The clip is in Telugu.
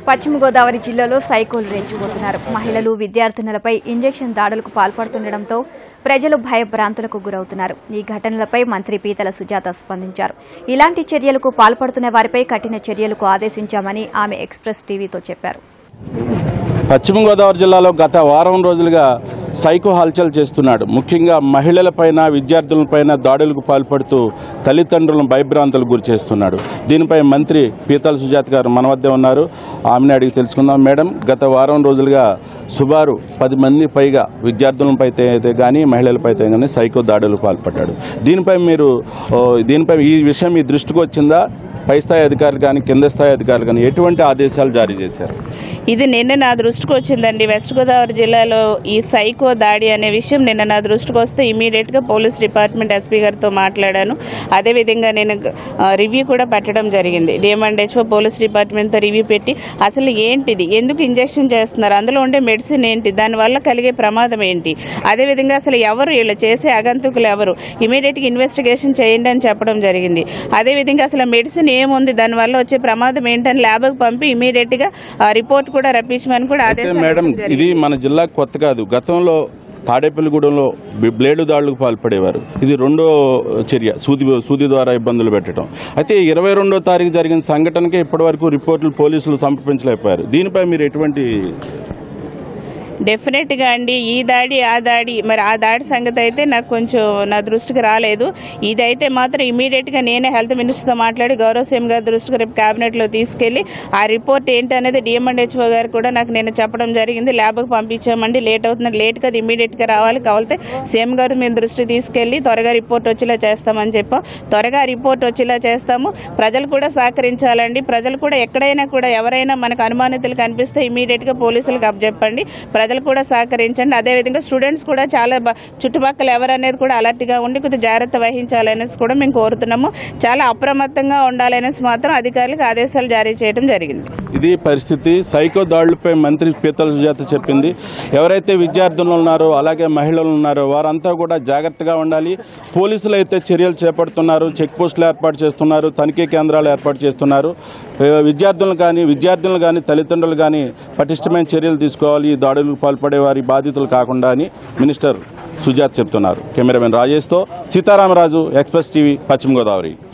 పశ్చిమ గోదావరి జిల్లాలో సైకోలు రెచ్చిపోతున్నారు మహిళలు విద్యార్థినులపై ఇంజెక్షన్ దాడులకు పాల్పడుతుండటంతో ప్రజలు భయభ్రాంతులకు గురవుతున్నారు ఈ ఘటనలపై మంత్రి పీతల సుజాత స్పందించారు ఇలాంటి చర్యలకు పాల్పడుతున్న వారిపై కఠిన చర్యలకు ఆదేశించామని ఆమె ఎక్స్ప్రెస్ టీవీతో చెప్పారు పశ్చిమ గోదావరి జిల్లాలో గత వారం రోజులుగా సైకో హల్చల్ చేస్తున్నాడు ముఖ్యంగా మహిళలపైన విద్యార్థులపైన దాడులకు పాల్పడుతూ తల్లిదండ్రులను భయభ్రాంతులకు గురి చేస్తున్నాడు దీనిపై మంత్రి పీతల సుజాత గారు మన వద్ద ఉన్నారు ఆమెను అడిగి తెలుసుకుందాం మేడం గత వారం రోజులుగా సుమారు పది మంది పైగా విద్యార్థులపై అయితే కానీ మహిళలపై అయితే కానీ సైకో దాడులకు పాల్పడ్డాడు దీనిపై మీరు ఓ, దీనిపై ఈ విషయం మీ దృష్టికి వచ్చిందా పై స్థాయి అధికారులు కానీ కింద స్థాయి అధికారులు కానీ ఎటువంటి ఆదేశాలు జారీ చేశారు ఇది నిన్న నా దృష్టికి వచ్చిందండి వెస్ట్ గోదావరి జిల్లాలో ఈ సైకో దాడి అనే విషయం నిన్న నా దృష్టికి వస్తే ఇమీడియట్గా పోలీస్ డిపార్ట్మెంట్ ఎస్పీ గారితో మాట్లాడాను అదేవిధంగా నేను ఆ, రివ్యూ కూడా పెట్టడం జరిగింది డిఎంఎండ్హెచ్ఓ పోలీస్ డిపార్ట్మెంట్తో రివ్యూ పెట్టి అసలు ఏంటిది ఎందుకు ఇంజెక్షన్ చేస్తున్నారు అందులో ఉండే మెడిసిన్ ఏంటి దానివల్ల కలిగే ప్రమాదం ఏంటి అదేవిధంగా అసలు ఎవరు వీళ్ళు చేసే అగంతకులు ఎవరు ఇమీడియట్గా ఇన్వెస్టిగేషన్ చేయండి అని చెప్పడం జరిగింది అదేవిధంగా అసలు ఆ మెడిసిన్ ఏముంది దానివల్ల వచ్చే ప్రమాదం ఏంటని ల్యాబ్కి పంపి ఇమీడియట్గా రిపోర్ట్ కూడా రప్పించమని కూడా అయితే ఆదేశాలు మేడం ఇవ్వడం జరిగింది. ఇది మన జిల్లాకు కొత్త కాదు గతంలో తాడేపల్లిగూడెంలో బి- బ్లేడు దాడులకు పాల్పడేవారు ఇది రెండో చర్య సూది సూది ద్వారా ఇబ్బందులు పెట్టడం అయితే ఇరవై రెండో తారీఖు జరిగిన సంఘటనకే ఇప్పటివరకు రిపోర్టులు పోలీసులు సమర్పించలేకపోయారు దీనిపై మీరు ఎటువంటి డెఫినెట్గా అండి ఈ దాడి ఆ దాడి మరి ఆ దాడి సంగతి అయితే నాకు కొంచెం నా దృష్టికి రాలేదు ఇదైతే మాత్రం ఇమీడియట్గా నేనే హెల్త్ మినిస్టర్తో మాట్లాడి గౌరవ సీఎం గారి దృష్టికి రేపు క్యాబినెట్లో తీసుకెళ్ళి ఆ రిపోర్ట్ ఏంటి అనేది డిఎంఎండ్హెచ్ఓ గారు కూడా నాకు నేను చెప్పడం జరిగింది ల్యాబ్కి పంపించామండి లేట్ అవుతుంది లేట్ కదా ఇమీడియట్గా రావాలి కావాలితే సీఎం గారు మేము దృష్టికి తీసుకెళ్ళి త్వరగా రిపోర్ట్ వచ్చేలా చేస్తామని చెప్పాం త్వరగా రిపోర్ట్ వచ్చేలా చేస్తాము ప్రజలు కూడా సహకరించాలండి ప్రజలు కూడా ఎక్కడైనా కూడా ఎవరైనా మనకు అనుమానితులు కనిపిస్తే ఇమీడియట్గా పోలీసులకు అప్పచెప్పండి ప్రజలు కూడా సహకరించండి అదేవిధంగా స్టూడెంట్స్ కూడా చాలా బ- చుట్టుపక్కల ఎవరనేది కూడా అలర్ట్గా ఉండి కొద్దిగా జాగ్రత్త వహించాలనేసి కూడా మేము కోరుతున్నాము చాలా అప్రమత్తంగా ఉండాలనేసి మాత్రం అధికారులకు ఆదేశాలు జారీ చేయడం జరిగింది ఇది పరిస్థితి సైకో దాడులపై మంత్రి పీతల సుజాత చెప్పింది ఎవరైతే విద్యార్థులు ఉన్నారో అలాగే మహిళలు ఉన్నారో వారంతా కూడా జాగ్రత్తగా ఉండాలి పోలీసులు అయితే చర్యలు చేపడుతున్నారు చెక్ పోస్టులు ఏర్పాటు చేస్తున్నారు తనిఖీ కేంద్రాలు ఏర్పాటు చేస్తున్నారు ఏ, విద్యార్థులను కానీ విద్యార్థులను కానీ తల్లిదండ్రులు కానీ పటిష్టమైన చర్యలు తీసుకోవాలి ఈ దాడులకు పాల్పడే వారి బాధితులు కాకుండా అని మినిస్టర్ సుజాత్ చెప్తున్నారు కెమెరామెన్ రాజేష్తో సీతారామరాజు ఎక్స్ప్రెస్ టీవీ పశ్చిమ గోదావరి